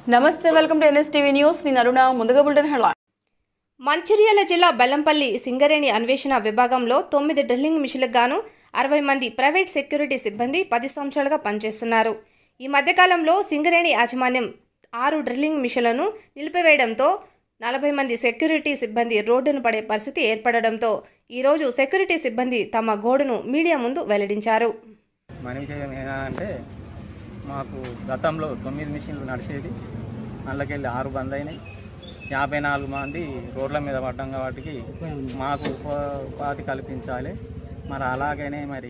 నమస్తే welcome to NSTV news నేను అరుణ ముందుగా బులెటిన్ హెడ్లైన్ మంచిర్యాల జిల్లా బెల్లంపల్లి సింగరేణి అన్వేషణ విభాగంలో తొమ్మిది డ్రిల్లింగ్ మిషన్లకు గాను అరవై మంది ప్రైవేట్ సెక్యూరిటీ సిబ్బంది పది సంవత్సరాలుగా పనిచేస్తున్నారు ఈ మధ్యకాలంలో సింగరేణి యాజమాన్యం ఆరు డ్రిల్లింగ్ మిషన్లను నిలిపివేయడంతో నలభై మంది సెక్యూరిటీ సిబ్బంది రోడ్డును పడే పరిస్థితి ఏర్పడడంతో ఈరోజు సెక్యూరిటీ సిబ్బంది తమ గోడును మీడియా ముందు వెల్లడించారు మన విషయం ఏంటంటే మాకు గతంలో తొమ్మిది మిషన్లు నడిచేది అందులోకెళ్ళి ఆరు బంద్ అయినాయి యాభై నాలుగు మంది రోడ్ల మీద పడ్డం కాబట్టి మాకు ఉప ఉపాధి కల్పించాలి మరి అలాగనే మరి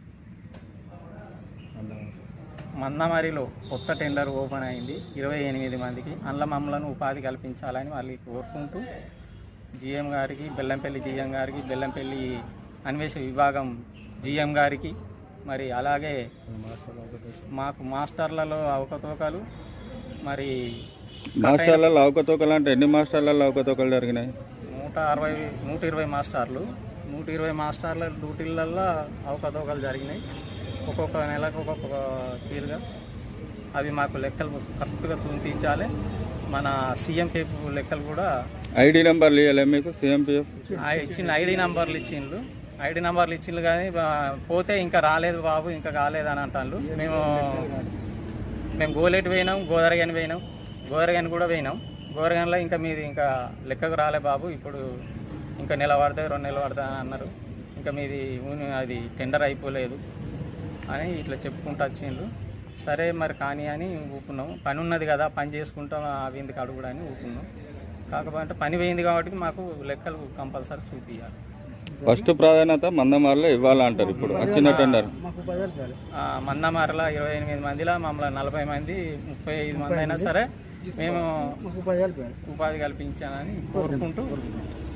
మందమరిలో కొత్త టెండర్ ఓపెన్ అయింది ఇరవై ఎనిమిది మందికి అందులో మమ్మలను ఉపాధి కల్పించాలని వాళ్ళు కోరుకుంటూ జిఎం గారికి బెల్లంపల్లి జిఎం గారికి బెల్లంపల్లి అన్వేష విభాగం జిఎం గారికి మరి అలాగే మాకు మాస్టర్లలో అవకతవకలు మరి మాస్టర్లలో అవకతవకలు అంటే ఎన్ని మాస్టర్లలో అవకతవకలు జరిగినాయి నూట అరవై నూట ఇరవై మాస్టర్లు నూట ఇరవై మాస్టర్ల డ్యూటీలల్లో అవకతవకలు జరిగినాయి ఒక్కొక్క నెలకు ఒక్కొక్క తీరుగా అవి మాకు లెక్కలు కరెక్ట్గా చూపించాలి మన సీఎంపీఎఫ్ లెక్కలు కూడా ఐడి నెంబర్లు ఇవ్వలే మీకు సిఎంపిఎఫ్ ఆ ఇచ్చిన ఐడి నంబర్లు ఇచ్చిండ్రు ఐడి నంబర్లు ఇచ్చిండ్రు కానీ బా- పోతే ఇంకా రాలేదు బాబు ఇంకా కాలేదు అని అంటారు మేము మేము గోలేటి పోయినాం గోదరగాని పోయినాం గోదరగాని కూడా పోయినాం గోదరగానిలో ఇంకా మీది ఇంకా లెక్కకు రాలే బాబు ఇప్పుడు ఇంకా నెల పడుతుంది రెండు నెలలు పడుతుంది అని అన్నారు ఇంకా మీది ఊని- అది టెండర్ అయిపోలేదు అని ఇట్లా చెప్పుకుంటూ వచ్చిండ్రు సరే మరి కానీ అని ఊపుకున్నాం పని ఉన్నది కదా పని చేసుకుంటాం అవి ఎందుకు అడుగుడు అని ఊపుకున్నాం కాకపోతే పని పోయింది కాబట్టి మాకు లెక్కలు కంపల్సరీ చూపించాలి ఫస్ట్ ప్రాధాన్యత మందమార్లో ఇవ్వాలంటారు ఇప్పుడు వచ్చిన టెండర్ ఆ, మన్నమారల ఇరవై ఎనిమిది మందిలో మమ్మల్ని నలభై మంది ముప్పై ఐదు మంది అయినా సరే మేము ఉపాధి కల్పించానని కోరుకుంటూ